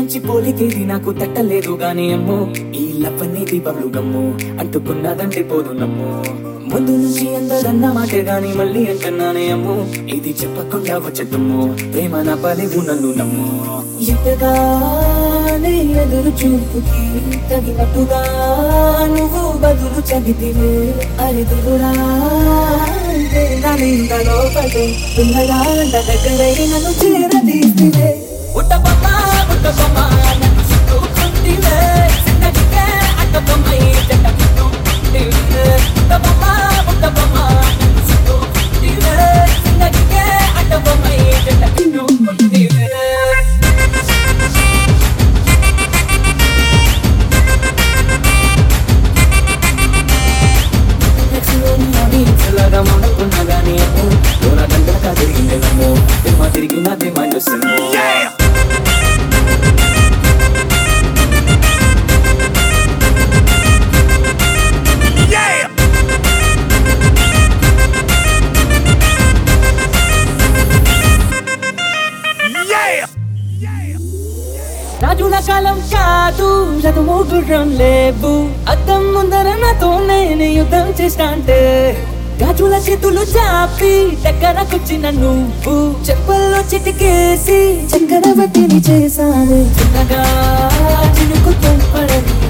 నుంచి పోలికేది నాకు తట్టలేదు గాని అమ్మో ఈ లవ్ అనేది బబ్లు గమ్ము అంటుకున్నదంటే పోదు నమ్ము ముందు నుంచి అందరన్న మాటే గాని మళ్ళీ అంటున్నానే అమ్ము ఇది చెప్పకుండా వచ్చేద్దుము ప్రేమ నా పలివు నన్ను నమ్ము ఎంతగానే ఎదురు చూపుకి తగినట్టుగా నువ్వు బదులు చదివితే అరిదురా లోపలే పిల్లగా దగ్గరై నన్ను చేరదీస్తే ఉట్టబొమ్మ ఉట్టబొమ్మ నన్ను చుట్టుకుంటివే చిన్నదికే అట్టబొమ్మై జంట చుట్టుకుంటివే ఉట్టబొమ్మ ఉట్టబొమ్మ నన్ను చుట్టుకుంటివే చిన్నదికే అట్టబొమ్మై జంట చుట్టుకుంటివే చల్లగా మనకున్నా గానీ అమ్మో లోన గంటలకా తిరిగిందేమో తిమ్మ తిరిగినదే మైండ్ వస్తుందో రాజుల కాలం కాదు చదువు గుర్రం లేవు అద్దం ముందర నాతో నేను యుద్ధం చేస్తా అంటే గాజుల చేతులు చాపి దగ్గరకొచ్చిన నువ్వు చెప్పల్లో చిటికేసి చక్కెర వడ్డీని చేసావు చిన్నగా చినుకు తుంపడని